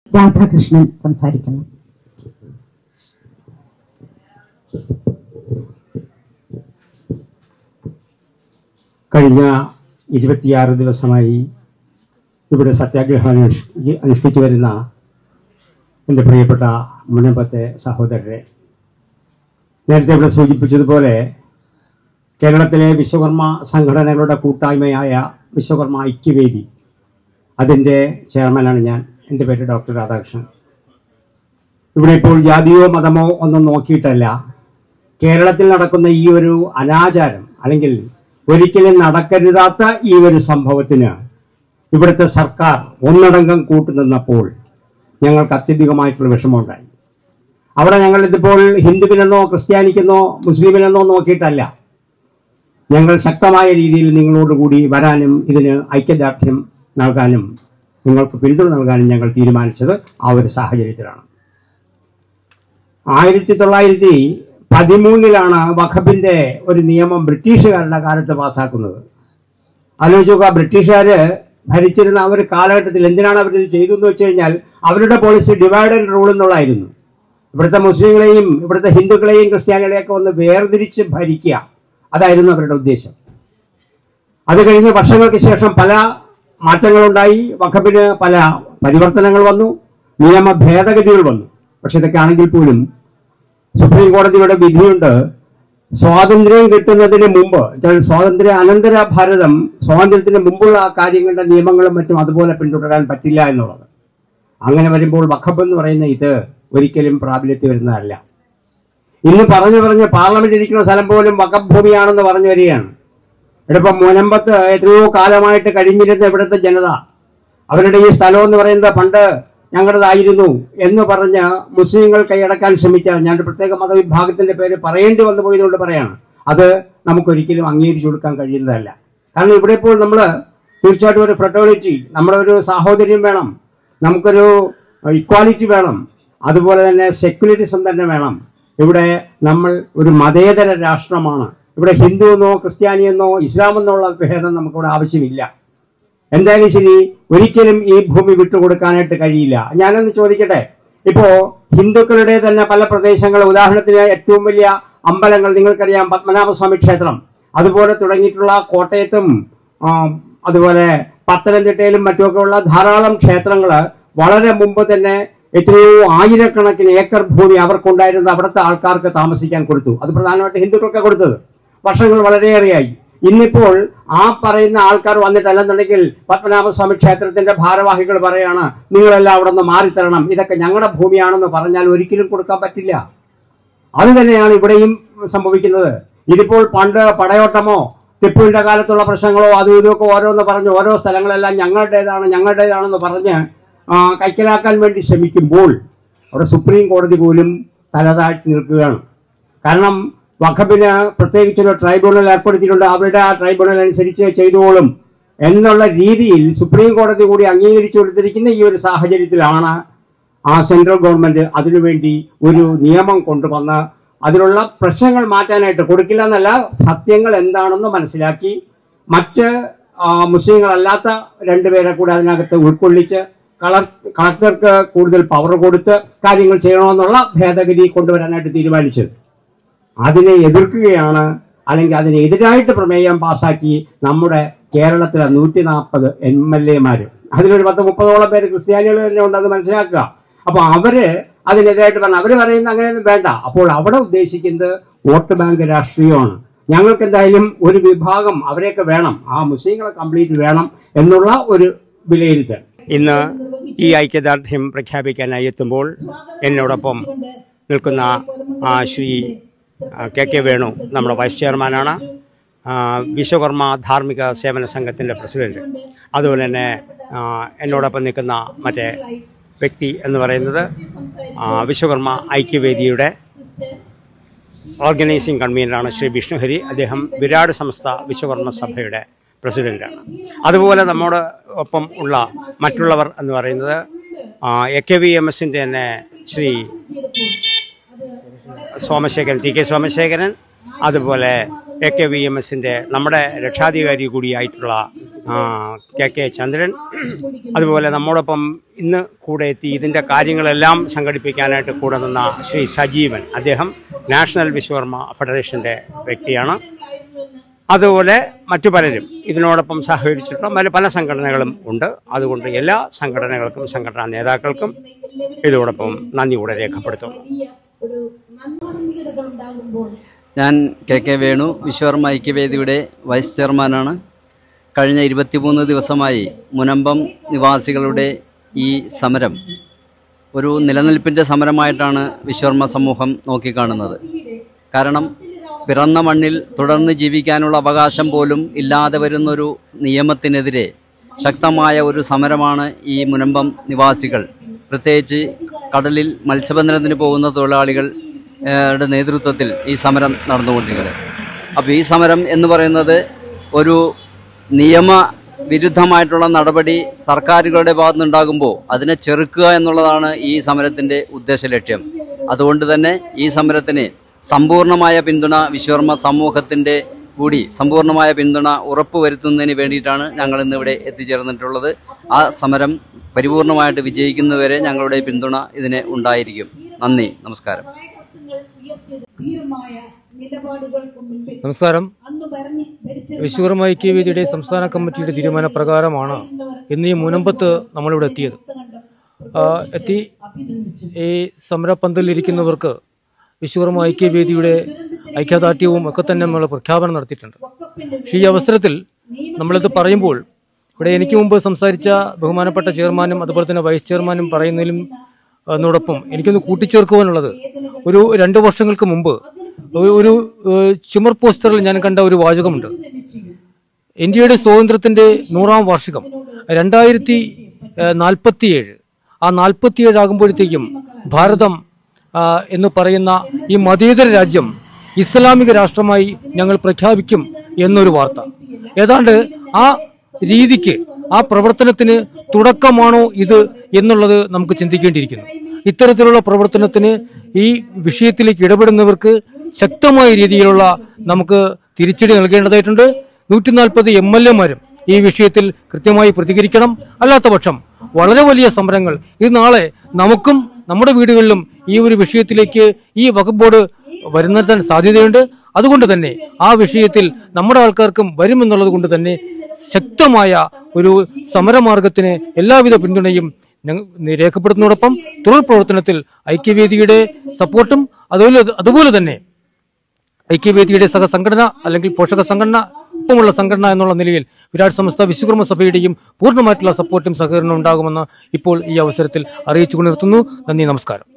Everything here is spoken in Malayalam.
രാധാകൃഷ്ണൻ സംസാരിക്കുന്നു കഴിഞ്ഞ ഇരുപത്തിയാറ് ദിവസമായി ഇവിടെ സത്യാഗ്രഹം അനുഷ്ഠി അനുഷ്ഠിച്ചു വരുന്ന എൻ്റെ പ്രിയപ്പെട്ട മുനമ്പത്തെ സഹോദരരെ നേരത്തെ ഇവിടെ സൂചിപ്പിച്ചതുപോലെ കേരളത്തിലെ വിശ്വകർമ്മ സംഘടനകളുടെ കൂട്ടായ്മയായ വിശ്വകർമ്മ ഐക്യവേദി അതിൻ്റെ ചെയർമാനാണ് ഞാൻ എൻ്റെ പേര് ഡോക്ടർ രാധാകൃഷ്ണൻ ഇവിടെ ഇപ്പോൾ ജാതിയോ മതമോ ഒന്നും നോക്കിയിട്ടല്ല കേരളത്തിൽ നടക്കുന്ന ഈ ഒരു അനാചാരം അല്ലെങ്കിൽ ഒരിക്കലും നടക്കരുതാത്ത ഈ ഒരു സംഭവത്തിന് ഇവിടുത്തെ സർക്കാർ ഒന്നടങ്കം കൂട്ടുനിന്നപ്പോൾ ഞങ്ങൾക്ക് അത്യധികമായിട്ടുള്ള വിഷമമുണ്ടായി അവിടെ ഞങ്ങൾ ഇതിപ്പോൾ ഹിന്ദുവിനെന്നോ ക്രിസ്ത്യാനിക്കെന്നോ മുസ്ലിമിനെന്നോ നോക്കിയിട്ടല്ല ഞങ്ങൾ ശക്തമായ രീതിയിൽ നിങ്ങളോടുകൂടി വരാനും ഇതിന് ഐക്യദാർഢ്യം നൽകാനും നിങ്ങൾക്ക് പിന്തുണ നൽകാനും ഞങ്ങൾ തീരുമാനിച്ചത് ആ ഒരു സാഹചര്യത്തിലാണ് ആയിരത്തി തൊള്ളായിരത്തി പതിമൂന്നിലാണ് വഖബിന്റെ ഒരു നിയമം ബ്രിട്ടീഷുകാരുടെ കാലത്ത് പാസ്സാക്കുന്നത് ആലോചിക്കുക ബ്രിട്ടീഷുകാര് ഭരിച്ചിരുന്ന ആ ഒരു കാലഘട്ടത്തിൽ എന്തിനാണ് അവരിത് ചെയ്തു എന്ന് വെച്ച് കഴിഞ്ഞാൽ അവരുടെ പോളിസി ഡിവൈഡ് ആൻഡ് റൂൾ എന്നുള്ളതായിരുന്നു ഇവിടുത്തെ മുസ്ലിങ്ങളെയും ഇവിടുത്തെ ഹിന്ദുക്കളെയും ക്രിസ്ത്യാനികളെയൊക്കെ ഒന്ന് വേർതിരിച്ച് ഭരിക്കുക അതായിരുന്നു അവരുടെ ഉദ്ദേശം അത് കഴിഞ്ഞ് വർഷങ്ങൾക്ക് ശേഷം പല മാറ്റങ്ങളുണ്ടായി വഖബിന് പല പരിവർത്തനങ്ങൾ വന്നു നിയമ ഭേദഗതികൾ വന്നു പക്ഷെ ഇതൊക്കെ ആണെങ്കിൽ പോലും സുപ്രീം കോടതിയുടെ വിധിയുണ്ട് സ്വാതന്ത്ര്യം കിട്ടുന്നതിന് മുമ്പ് എന്നുവെച്ചാൽ സ്വാതന്ത്ര്യ അനന്തര ഭാരതം സ്വാതന്ത്ര്യത്തിന് മുമ്പുള്ള ആ കാര്യങ്ങളുടെ നിയമങ്ങളും മറ്റും അതുപോലെ പിന്തുടരാൻ പറ്റില്ല എന്നുള്ളത് അങ്ങനെ വരുമ്പോൾ വഖബ് എന്ന് പറയുന്ന ഇത് ഒരിക്കലും പ്രാബല്യത്തിൽ വരുന്നതല്ല ഇന്ന് പറഞ്ഞു പറഞ്ഞ് പാർലമെന്റ് ഇരിക്കുന്ന സ്ഥലം പോലും വഖബ് ഭൂമിയാണെന്ന് പറഞ്ഞു വരികയാണ് ഇവിടെ ഇപ്പം മുനമ്പത്ത് എത്രയോ കാലമായിട്ട് കഴിഞ്ഞിരുന്ന ഇവിടുത്തെ ജനത അവരുടെ ഈ സ്ഥലം എന്ന് പറയുന്നത് പണ്ട് ഞങ്ങളുടേതായിരുന്നു എന്ന് പറഞ്ഞ് മുസ്ലിങ്ങൾ കൈയടക്കാൻ ശ്രമിച്ചാൽ ഞാൻ ഒരു പ്രത്യേക മതവിഭാഗത്തിന്റെ പേര് പറയേണ്ടി വന്നു പോയതുകൊണ്ട് പറയാണ് അത് നമുക്കൊരിക്കലും അംഗീകരിച്ചു കൊടുക്കാൻ കഴിയുന്നതല്ല കാരണം ഇവിടെ ഇപ്പോൾ നമ്മൾ തീർച്ചയായിട്ടും ഒരു ഫ്രട്ടേണിറ്റി നമ്മുടെ ഒരു സാഹോദര്യം വേണം നമുക്കൊരു ഇക്വാലിറ്റി വേണം അതുപോലെ തന്നെ സെക്യുലറിസം തന്നെ വേണം ഇവിടെ നമ്മൾ ഒരു മതേതര രാഷ്ട്രമാണ് ഇവിടെ ഹിന്ദു എന്നോ ക്രിസ്ത്യാനിയെന്നോ ഇസ്ലാം എന്നുള്ള ഭേദം നമുക്കിവിടെ ആവശ്യമില്ല എന്തായാലും ശരി ഒരിക്കലും ഈ ഭൂമി വിട്ടുകൊടുക്കാനായിട്ട് കഴിയില്ല ഞാനൊന്ന് ചോദിക്കട്ടെ ഇപ്പോ ഹിന്ദുക്കളുടെ തന്നെ പല പ്രദേശങ്ങൾ ഉദാഹരണത്തിന് ഏറ്റവും വലിയ അമ്പലങ്ങൾ നിങ്ങൾക്കറിയാം പത്മനാഭസ്വാമി ക്ഷേത്രം അതുപോലെ തുടങ്ങിയിട്ടുള്ള കോട്ടയത്തും ആ, അതുപോലെ പത്തനംതിട്ടയിലും മറ്റുമൊക്കെ ഉള്ള ധാരാളം ക്ഷേത്രങ്ങൾ വളരെ മുമ്പ് തന്നെ എത്രയോ ആയിരക്കണക്കിന് ഏക്കർ ഭൂമി അവർക്കുണ്ടായിരുന്ന അവിടുത്തെ ആൾക്കാർക്ക് താമസിക്കാൻ കൊടുത്തു അത് പ്രധാനമായിട്ട് ഹിന്ദുക്കൾക്ക് കൊടുത്തത് വർഷങ്ങൾ വളരെയേറെയായി ഇന്നിപ്പോൾ ആ പറയുന്ന ആൾക്കാർ വന്നിട്ടല്ലെന്നുണ്ടെങ്കിൽ പത്മനാഭസ്വാമി ക്ഷേത്രത്തിന്റെ ഭാരവാഹികൾ പറയാണ് നിങ്ങളെല്ലാം അവിടെ നിന്ന് മാറിത്തരണം ഇതൊക്കെ ഞങ്ങളുടെ ഭൂമിയാണെന്ന് പറഞ്ഞാൽ ഒരിക്കലും കൊടുക്കാൻ പറ്റില്ല അത് തന്നെയാണ് ഇവിടെയും സംഭവിക്കുന്നത് ഇതിപ്പോൾ പണ്ട് പടയോട്ടമോ ടിപ്പുവിന്റെ കാലത്തുള്ള പ്രശ്നങ്ങളോ അതും ഇതുമൊക്കെ ഓരോന്ന് പറഞ്ഞ് ഓരോ സ്ഥലങ്ങളെല്ലാം ഞങ്ങളുടേതാണ് ഞങ്ങളുടേതാണെന്ന് പറഞ്ഞ് ആ, കൈക്കലാക്കാൻ വേണ്ടി ശ്രമിക്കുമ്പോൾ അവിടെ സുപ്രീം കോടതി പോലും തലതാഴ്ത്തി നിൽക്കുകയാണ് കാരണം വഖബിന് പ്രത്യേകിച്ചൊരു ട്രൈബ്യൂണൽ ഏർപ്പെടുത്തിയിട്ടുണ്ട് അവരുടെ ആ ട്രൈബ്യൂണൽ അനുസരിച്ച് ചെയ്തോളും എന്നുള്ള രീതിയിൽ സുപ്രീം കോടതി കൂടി അംഗീകരിച്ചു കൊടുത്തിരിക്കുന്ന ഈ ഒരു സാഹചര്യത്തിലാണ് ആ സെൻട്രൽ ഗവൺമെന്റ് അതിനുവേണ്ടി ഒരു നിയമം കൊണ്ടുവന്ന് അതിലുള്ള പ്രശ്നങ്ങൾ മാറ്റാനായിട്ട് കൊടുക്കില്ല എന്നല്ല സത്യങ്ങൾ എന്താണെന്ന് മനസ്സിലാക്കി മറ്റ് ആ, മുസ്ലിങ്ങളല്ലാത്ത രണ്ടുപേരെ കൂടെ അതിനകത്ത് ഉൾക്കൊള്ളിച്ച് കളർ കളക്ടർക്ക് കൂടുതൽ പവർ കൊടുത്ത് കാര്യങ്ങൾ ചെയ്യണമെന്നുള്ള ഭേദഗതി കൊണ്ടുവരാനായിട്ട് തീരുമാനിച്ചത് അതിനെ എതിർക്കുകയാണ് അല്ലെങ്കിൽ അതിനെതിരായിട്ട് പ്രമേയം പാസാക്കി നമ്മുടെ കേരളത്തിലെ നൂറ്റി നാൽപ്പത് എം എൽ എമാര് അതിലൊരു പത്ത് മുപ്പതോളം പേര് ക്രിസ്ത്യാനികൾ തന്നെ ഉണ്ട് അത് മനസ്സിലാക്കുക അപ്പൊ അവര് അതിനെതിരായിട്ട് പറഞ്ഞു അവര് പറയുന്നത് അങ്ങനെയൊന്നും വേണ്ട അപ്പോൾ അവിടെ ഉദ്ദേശിക്കുന്നത് വോട്ട് ബാങ്ക് രാഷ്ട്രീയമാണ് ഞങ്ങൾക്ക് എന്തായാലും ഒരു വിഭാഗം അവരെയൊക്കെ വേണം ആ മുസ്ലിങ്ങളെ കംപ്ലീറ്റ് വേണം എന്നുള്ള ഒരു വിലയിരുത്തൽ ഇന്ന് ഈ ഐക്യദാർഢ്യം പ്രഖ്യാപിക്കാനായി എത്തുമ്പോൾ എന്നോടൊപ്പം നിൽക്കുന്ന ആ ശ്രീ ആ, കെ കെ വേണു നമ്മുടെ വൈസ് ചെയർമാനാണ് ആ, വിശ്വകർമ്മ ധാർമ്മിക സേവന സംഘത്തിൻ്റെ പ്രസിഡന്റ് അതുപോലെ തന്നെ ആ, എന്നോടൊപ്പം നിൽക്കുന്ന മറ്റേ വ്യക്തി എന്ന് പറയുന്നത് ആ, വിശ്വകർമ്മ ഐക്യവേദിയുടെ ഓർഗനൈസിംഗ് കൺവീനറാണ് ശ്രീ വിഷ്ണുഹരി അദ്ദേഹം വിരാട് സംസ്ഥ വിശ്വകർമ്മ സഭയുടെ പ്രസിഡന്റാണ് അതുപോലെ നമ്മുടെ ഒപ്പം ഉള്ള മറ്റുള്ളവർ എന്ന് പറയുന്നത് എ കെ വി എം എസിൻ്റെ തന്നെ ശ്രീ സോമശേഖരൻ ടി കെ സോമശേഖരൻ അതുപോലെ എ കെ വി എം എസിൻ്റെ നമ്മുടെ രക്ഷാധികാരി കൂടിയായിട്ടുള്ള ആ, കെ കെ ചന്ദ്രൻ അതുപോലെ നമ്മോടൊപ്പം ഇന്ന് കൂടെ എത്തി ഇതിൻ്റെ കാര്യങ്ങളെല്ലാം സംഘടിപ്പിക്കാനായിട്ട് കൂടെ നിന്ന ശ്രീ സജീവൻ അദ്ദേഹം നാഷണൽ വിശ്വകർമ്മ ഫെഡറേഷൻ്റെ വ്യക്തിയാണ് അതുപോലെ മറ്റു പലരും ഇതിനോടൊപ്പം സഹകരിച്ചിട്ടുള്ള പല പല സംഘടനകളും ഉണ്ട് അതുകൊണ്ട് എല്ലാ സംഘടനകൾക്കും സംഘടനാ നേതാക്കൾക്കും ഇതോടൊപ്പം നന്ദി കൂടെ രേഖപ്പെടുത്തുന്നു ഞാൻ കെ കെ വേണു വിശ്വകർമ്മ ഐക്യവേദിയുടെ വൈസ് ചെയർമാനാണ് കഴിഞ്ഞ ഇരുപത്തിമൂന്ന് ദിവസമായി മുനമ്പം നിവാസികളുടെ ഈ സമരം ഒരു നിലനിൽപ്പിൻ്റെ സമരമായിട്ടാണ് വിശ്വകർമ്മ സമൂഹം നോക്കിക്കാണുന്നത് കാരണം പിറന്ന മണ്ണിൽ തുടർന്ന് ജീവിക്കാനുള്ള അവകാശം പോലും ഇല്ലാതെ വരുന്നൊരു നിയമത്തിനെതിരെ ശക്തമായ ഒരു സമരമാണ് ഈ മുനമ്പം നിവാസികൾ പ്രത്യേകിച്ച് കടലിൽ മത്സ്യബന്ധനത്തിന് പോകുന്ന തൊഴിലാളികൾ ഏഹ്, ടെ നേതൃത്വത്തിൽ ഈ സമരം നടന്നുകൊണ്ടിരിക്കുന്നത് അപ്പോൾ ഈ സമരം എന്ന് പറയുന്നത് ഒരു നിയമ വിരുദ്ധമായിട്ടുള്ള നടപടി സർക്കാരുകളുടെ ഭാഗത്തുനിന്നുണ്ടാകുമ്പോൾ അതിനെ ചെറുക്കുക എന്നുള്ളതാണ് ഈ സമരത്തിന്റെ ഉദ്ദേശ ലക്ഷ്യം അതുകൊണ്ട് തന്നെ ഈ സമരത്തിന് സമ്പൂർണമായ പിന്തുണ വിശ്വകർമ്മ സമൂഹത്തിന്റെ കൂടി സമ്പൂർണമായ പിന്തുണ ഉറപ്പുവരുത്തുന്നതിന് വേണ്ടിയിട്ടാണ് ഞങ്ങൾ ഇന്ന് ഇവിടെ എത്തിച്ചേർന്നിട്ടുള്ളത് ആ സമരം പരിപൂർണമായിട്ട് വിജയിക്കുന്നതുവരെ ഞങ്ങളുടെ പിന്തുണ ഇതിന് ഉണ്ടായിരിക്കും നന്ദി നമസ്കാരം നമസ്കാരം വിശ്വകർമ്മ ഐക്യവേദിയുടെ സംസ്ഥാന കമ്മിറ്റിയുടെ തീരുമാനപ്രകാരമാണ് ഇന്ന് ഈ മുനമ്പത്ത് നമ്മളിവിടെ എത്തിയത് ആ, എത്തി ഈ സമരപ്പന്തലിരിക്കുന്നവർക്ക് വിശ്വകർമ്മ ഐക്യവേദിയുടെ ഐക്യദാർഢ്യവും ഒക്കെ തന്നെ നമ്മൾ പ്രഖ്യാപനം നടത്തിയിട്ടുണ്ട് പക്ഷേ ഈ അവസരത്തിൽ നമ്മളിത് പറയുമ്പോൾ ഇവിടെ എനിക്ക് മുമ്പ് സംസാരിച്ച ബഹുമാനപ്പെട്ട ചെയർമാനും അതുപോലെ തന്നെ വൈസ് ചെയർമാനും പറയുന്നതിലും എന്നോടൊപ്പം എനിക്കൊന്ന് കൂട്ടിച്ചേർക്കുവാനുള്ളത് ഒരു രണ്ട് വർഷങ്ങൾക്ക് മുമ്പ് ഒരു- ഒരു ഏഹ്, ചുമർ പോസ്റ്ററിൽ ഞാൻ കണ്ട ഒരു വാചകമുണ്ട് ഇന്ത്യയുടെ സ്വാതന്ത്ര്യത്തിന്റെ നൂറാം വാർഷികം രണ്ടായിരത്തി നാൽപ്പത്തിയേഴ് ആ നാൽപ്പത്തിയേഴ് ആകുമ്പോഴത്തേക്കും ഭാരതം ആ, എന്ന് പറയുന്ന ഈ മതേതര രാജ്യം ഇസ്ലാമിക രാഷ്ട്രമായി ഞങ്ങൾ പ്രഖ്യാപിക്കും എന്നൊരു വാർത്ത ഏതാണ്ട് ആ രീതിക്ക് ആ പ്രവർത്തനത്തിന് തുടക്കമാണോ ഇത് എന്നുള്ളത് നമുക്ക് ചിന്തിക്കേണ്ടിയിരിക്കുന്നു ഇത്തരത്തിലുള്ള പ്രവർത്തനത്തിന് ഈ വിഷയത്തിലേക്ക് ഇടപെടുന്നവർക്ക് ശക്തമായ രീതിയിലുള്ള നമുക്ക് തിരിച്ചടി നൽകേണ്ടതായിട്ടുണ്ട് നൂറ്റി നാൽപ്പത് എം എൽ എമാരും ഈ വിഷയത്തിൽ കൃത്യമായി പ്രതികരിക്കണം അല്ലാത്ത പക്ഷം വളരെ വലിയ സമരങ്ങൾ ഇത് നാളെ നമുക്കും നമ്മുടെ വീടുകളിലും ഈ ഒരു വിഷയത്തിലേക്ക് ഈ വകുപ്പ് ബോർഡ് വരുന്നതാൻ സാധ്യതയുണ്ട് അതുകൊണ്ട് തന്നെ ആ വിഷയത്തിൽ നമ്മുടെ ആൾക്കാർക്കും വരുമെന്നുള്ളത് കൊണ്ട് തന്നെ ശക്തമായ ഒരു സമരമാർഗത്തിന് എല്ലാവിധ പിന്തുണയും ഞങ്ങൾ രേഖപ്പെടുത്തുന്നതോടൊപ്പം തൊഴിൽ പ്രവർത്തനത്തിൽ ഐക്യവേദിയുടെ സപ്പോർട്ടും അതുപോലെ അതുപോലെ തന്നെ ഐക്യവേദിയുടെ സഹസംഘടന അല്ലെങ്കിൽ പോഷക സംഘടന ഒപ്പമുള്ള സംഘടന എന്നുള്ള നിലയിൽ വിരാട് സംസ്ഥ വിശ്വകർമ്മ സഭയുടെയും പൂർണ്ണമായിട്ടുള്ള സപ്പോർട്ടും സഹകരണവും ഉണ്ടാകുമെന്ന് ഇപ്പോൾ ഈ അവസരത്തിൽ അറിയിച്ചുകൊണ്ട് നിർത്തുന്നു നന്ദി നമസ്കാരം